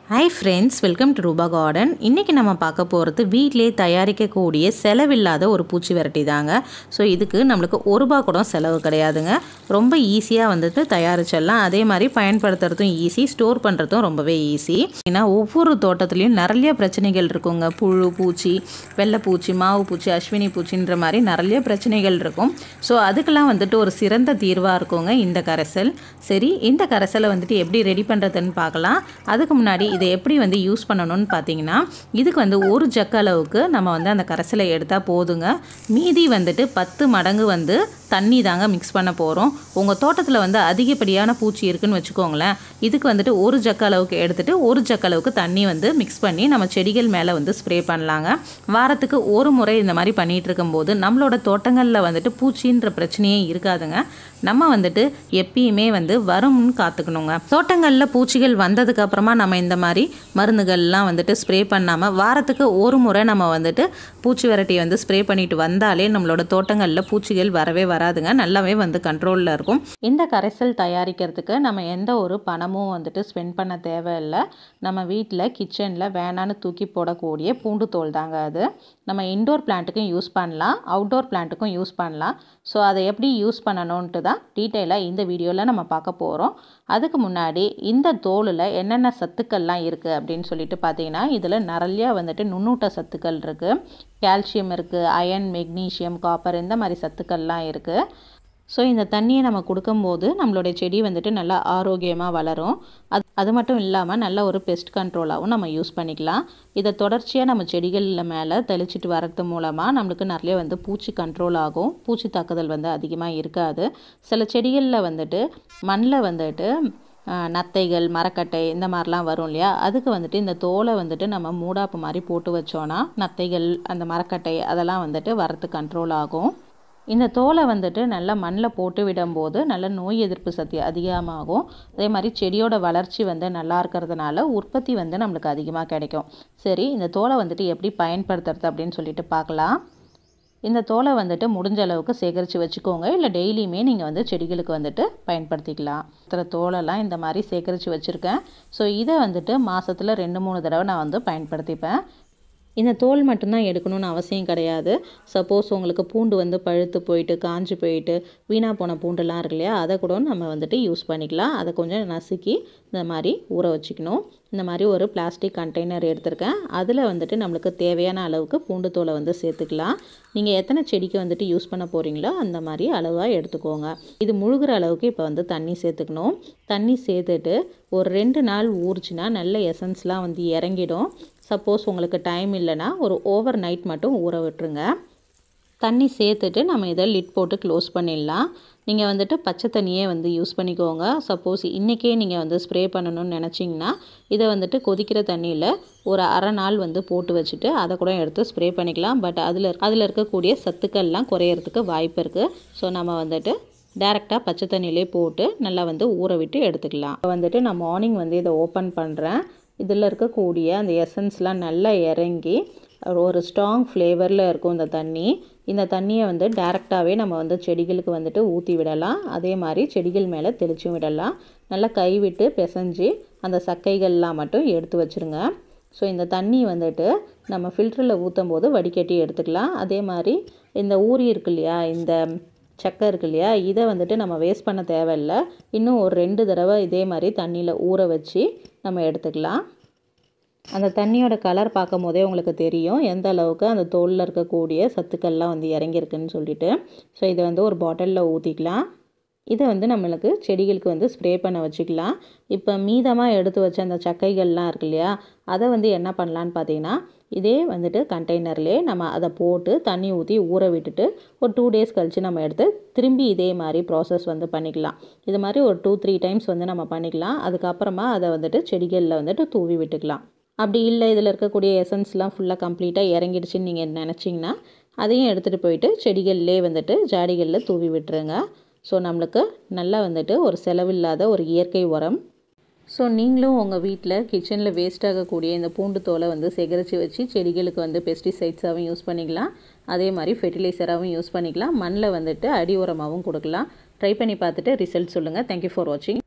hi friends welcome to Rupa garden இன்றைக்கி நம்ம பார்க்க போகிறது வீட்டிலே தயாரிக்கக்கூடிய செலவில்லாத ஒரு பூச்சி விரட்டி தாங்க ஸோ இதுக்கு நம்மளுக்கு ஒரு ரூபா கூட செலவு கிடையாதுங்க ரொம்ப ஈஸியாக வந்துட்டு தயாரிச்சிடலாம் அதே மாதிரி பயன்படுத்துறதும் ஈஸி ஸ்டோர் பண்ணுறதும் ரொம்பவே ஈஸி ஏன்னா ஒவ்வொரு தோட்டத்துலேயும் நிறைய பிரச்சனைகள் இருக்குங்க புழு பூச்சி வெள்ளைப்பூச்சி மாவு பூச்சி அஸ்வினி பூச்சின்ற மாதிரி நிறைய பிரச்சனைகள் இருக்கும் ஸோ அதுக்கெல்லாம் வந்துட்டு ஒரு சிறந்த தீர்வாக இருக்குங்க இந்த கரைசல் சரி இந்த கரைசலை வந்துட்டு எப்படி ரெடி பண்ணுறதுன்னு பார்க்கலாம் அதுக்கு முன்னாடி இதை எப்படி வந்து யூஸ் பண்ணணும்னு பார்த்தீங்கன்னா இதுக்கு வந்து ஒரு ஜக்க அளவுக்கு நம்ம வந்து அந்த கரைசலை எடுத்தால் போதுங்க மீதி வந்துட்டு பத்து மடங்கு வந்து தண்ணி தாங்க மிக்ஸ் பண்ண போகிறோம் உங்கள் தோட்டத்தில் வந்து அதிகப்படியான பூச்சி இருக்குன்னு வச்சுக்கோங்களேன் இதுக்கு வந்துட்டு ஒரு ஜக்க அளவுக்கு எடுத்துகிட்டு ஒரு ஜக்க அளவுக்கு தண்ணி வந்து மிக்ஸ் பண்ணி நம்ம செடிகள் மேலே வந்து ஸ்ப்ரே பண்ணலாங்க வாரத்துக்கு ஒரு முறை இந்த மாதிரி பண்ணிகிட்டு இருக்கும்போது நம்மளோட தோட்டங்களில் வந்துட்டு பூச்சின்ற பிரச்சனையே இருக்காதுங்க நம்ம வந்துட்டு எப்பயுமே வந்து வரும்னு காத்துக்கணுங்க தோட்டங்களில் பூச்சிகள் வந்ததுக்கு அப்புறமா நம்ம இந்த மாதிரி மருந்துகள்லாம் வந்துட்டு ஸ்ப்ரே பண்ணாமல் வாரத்துக்கு ஒரு முறை நம்ம வந்துட்டு பூச்சி விரட்டி வந்து ஸ்ப்ரே பண்ணிட்டு வந்தாலே நம்மளோட தோட்டங்களில் பூச்சிகள் வரவே வராதுங்க நல்லாவே வந்து கண்ட்ரோலில் இருக்கும் இந்த கரைசல் தயாரிக்கிறதுக்கு நம்ம எந்த ஒரு பணமும் வந்துட்டு ஸ்பெண்ட் பண்ண தேவையில்லை நம்ம வீட்டில் கிச்சனில் வேணான்னு தூக்கி போடக்கூடிய பூண்டு தோல் தாங்க அது நம்ம இன்டோர் பிளான்ட்டுக்கும் யூஸ் பண்ணலாம் அவுட்டோர் பிளான்ட்டுக்கும் யூஸ் பண்ணலாம் ஸோ அதை எப்படி யூஸ் பண்ணணுன்ட்டு தான் டீட்டெயிலாக இந்த வீடியோவில் நம்ம பார்க்க போகிறோம் அதுக்கு முன்னாடி இந்த தோலில் என்னென்ன சத்துக்கள்லாம் இருக்குது அப்படின்னு சொல்லிட்டு பார்த்தீங்கன்னா இதில் நிறையா வந்துட்டு நுண்ணூட்ட சத்துக்கள் இருக்குது கால்சியம் இருக்குது அயன் மெக்னீஷியம் காப்பர் இந்த மாதிரி சத்துக்கள்லாம் இருக்குது ஸோ இந்த தண்ணியை நம்ம கொடுக்கும்போது நம்மளுடைய செடி வந்துட்டு நல்லா ஆரோக்கியமாக வளரும் அது அது மட்டும் இல்லாமல் நல்ல ஒரு பெஸ்ட் கண்ட்ரோலாகவும் நம்ம யூஸ் பண்ணிக்கலாம் இதை தொடர்ச்சியாக நம்ம செடிகளில் மேலே தெளிச்சிட்டு வர்றது மூலமாக நம்மளுக்கு நிறைய வந்து பூச்சி கண்ட்ரோல் ஆகும் பூச்சி தாக்குதல் வந்து அதிகமாக இருக்காது சில செடிகளில் வந்துட்டு மண்ணில் வந்துட்டு நத்தைகள் மரக்கட்டை இந்த மாதிரிலாம் வரும் இல்லையா அதுக்கு வந்துட்டு இந்த தோலை வந்துட்டு நம்ம மூடாப்பு மாதிரி போட்டு வச்சோன்னா நத்தைகள் அந்த மரக்கட்டை அதெல்லாம் வந்துட்டு வரத்து கண்ட்ரோல் ஆகும் இந்த தோலை வந்துட்டு நல்லா மண்ணில் போட்டு விடும்போது நல்ல நோய் எதிர்ப்பு சக்தி அதிகமாகும் அதே மாதிரி செடியோட வளர்ச்சி வந்து நல்லா இருக்கிறதுனால உற்பத்தி வந்து நம்மளுக்கு அதிகமாக கிடைக்கும் சரி இந்த தோலை வந்துட்டு எப்படி பயன்படுத்துறது அப்படின்னு சொல்லிட்டு பார்க்கலாம் இந்த தோலை வந்துட்டு முடிஞ்ச அளவுக்கு சேகரித்து வச்சுக்கோங்க இல்லை டெய்லியுமே நீங்கள் வந்து செடிகளுக்கு வந்துட்டு பயன்படுத்திக்கலாம் இத்தனை தோலெல்லாம் இந்த மாதிரி சேகரித்து வச்சுருக்கேன் ஸோ இதை வந்துட்டு மாதத்தில் ரெண்டு மூணு தடவை நான் வந்து பயன்படுத்திப்பேன் இந்த தோல் மட்டும்தான் எடுக்கணும்னு அவசியம் கிடையாது சப்போஸ் உங்களுக்கு பூண்டு வந்து பழுத்து போயிட்டு காஞ்சி போயிட்டு வீணாக போன பூண்டுலாம் இருக்கு இல்லையா அதை கூட நம்ம வந்துட்டு யூஸ் பண்ணிக்கலாம் அதை கொஞ்சம் நசுக்கி இந்த மாதிரி ஊற வச்சுக்கணும் இந்த மாதிரி ஒரு பிளாஸ்டிக் கண்டெய்னர் எடுத்திருக்கேன் அதில் வந்துட்டு நம்மளுக்கு தேவையான அளவுக்கு பூண்டு தோலை வந்து சேர்த்துக்கலாம் நீங்கள் எத்தனை செடிக்கு வந்துட்டு யூஸ் பண்ண போகிறீங்களோ அந்த மாதிரி அளவாக எடுத்துக்கோங்க இது முழுகிற அளவுக்கு இப்போ வந்து தண்ணி சேர்த்துக்கணும் தண்ணி சேர்த்துட்டு ஒரு ரெண்டு நாள் ஊறிச்சுன்னா நல்ல எசன்ஸ்லாம் வந்து இறங்கிடும் சப்போஸ் உங்களுக்கு டைம் இல்லைன்னா ஒரு ஓவர் நைட் மட்டும் ஊற விட்டுருங்க தண்ணி சேர்த்துட்டு நம்ம இதை லிட் போட்டு க்ளோஸ் பண்ணிடலாம் நீங்கள் வந்துட்டு பச்சை தண்ணியே வந்து யூஸ் பண்ணிக்கோங்க சப்போஸ் இன்றைக்கே நீங்கள் வந்து ஸ்ப்ரே பண்ணணும்னு நினச்சிங்கன்னா இதை வந்துட்டு கொதிக்கிற தண்ணியில் ஒரு அரை நாள் வந்து போட்டு வச்சுட்டு அதை கூட எடுத்து ஸ்ப்ரே பண்ணிக்கலாம் பட் அதில் அதில் இருக்கக்கூடிய சத்துக்கள்லாம் குறையிறதுக்கு வாய்ப்பு இருக்குது ஸோ நம்ம வந்துட்டு டேரெக்டாக பச்சை தண்ணியிலே போட்டு நல்லா வந்து ஊற விட்டு எடுத்துக்கலாம் வந்துட்டு நான் மார்னிங் வந்து இதை ஓப்பன் பண்ணுறேன் இதில் இருக்கக்கூடிய அந்த எசன்ஸ்லாம் நல்லா இறங்கி ஒரு ஸ்ட்ராங் ஃப்ளேவரில் இருக்கும் இந்த தண்ணி இந்த தண்ணியை வந்து டேரெக்டாகவே நம்ம வந்து செடிகளுக்கு வந்துட்டு ஊற்றி விடலாம் அதே மாதிரி செடிகள் மேலே தெளிச்சும் விடலாம் நல்லா கைவிட்டு பிசைஞ்சு அந்த சக்கைகள்லாம் மட்டும் எடுத்து வச்சுருங்க ஸோ இந்த தண்ணி வந்துட்டு நம்ம ஃபில்டரில் ஊற்றும் போது வடிகட்டி எடுத்துக்கலாம் அதே மாதிரி இந்த ஊறி இருக்கு இல்லையா இந்த சக்கை இருக்கு இல்லையா இதை வந்துட்டு நம்ம வேஸ்ட் பண்ண தேவையில்லை இன்னும் ஒரு ரெண்டு தடவை இதே மாதிரி தண்ணியில் ஊற வச்சு நம்ம எடுத்துக்கலாம் அந்த தண்ணியோட கலர் பார்க்கும் போதே உங்களுக்கு தெரியும் எந்த அளவுக்கு அந்த தோலில் இருக்கக்கூடிய சத்துக்கள்லாம் வந்து இறங்கியிருக்குன்னு சொல்லிட்டு ஸோ இதை வந்து ஒரு பாட்டிலில் ஊற்றிக்கலாம் இதை வந்து நம்மளுக்கு செடிகளுக்கு வந்து ஸ்ப்ரே பண்ண வச்சுக்கலாம் இப்போ மீதமாக எடுத்து வச்ச அந்த சக்கைகள்லாம் இருக்கு இல்லையா அதை வந்து என்ன பண்ணலான்னு பார்த்தீங்கன்னா இதே வந்துட்டு கண்டெய்னர்லேயே நம்ம அதை போட்டு தண்ணி ஊற்றி ஊற விட்டுட்டு ஒரு டூ டேஸ் கழித்து நம்ம எடுத்து திரும்பி இதே மாதிரி ப்ராசஸ் வந்து பண்ணிக்கலாம் இது மாதிரி ஒரு டூ த்ரீ டைம்ஸ் வந்து நம்ம பண்ணிக்கலாம் அதுக்கப்புறமா அதை வந்துட்டு செடிகளில் வந்துட்டு தூவி விட்டுக்கலாம் அப்படி இல்லை இதில் இருக்கக்கூடிய எசன்ஸ்லாம் ஃபுல்லாக கம்ப்ளீட்டாக இறங்கிடுச்சின்னு நீங்கள் நினச்சிங்கன்னா அதையும் எடுத்துகிட்டு போயிட்டு செடிகள்லே வந்துட்டு ஜாடிகளில் தூவி விட்டுருங்க ஸோ நம்மளுக்கு நல்லா வந்துட்டு ஒரு செலவில்லாத ஒரு இயற்கை உரம் ஸோ நீங்களும் உங்கள் வீட்டில் கிச்சனில் வேஸ்ட் ஆகக்கூடிய இந்த பூண்டு தோலை வந்து சேகரித்து வச்சு செடிகளுக்கு வந்து பெஸ்டிசைட்ஸாகவும் யூஸ் பண்ணிக்கலாம் அதே மாதிரி ஃபெர்டிலைசராகவும் யூஸ் பண்ணிக்கலாம் மண்ணில் வந்துட்டு அடி உரமாகவும் கொடுக்கலாம் ட்ரை பண்ணி பார்த்துட்டு ரிசல்ட் சொல்லுங்கள் தேங்க்யூ ஃபார் வாட்சிங்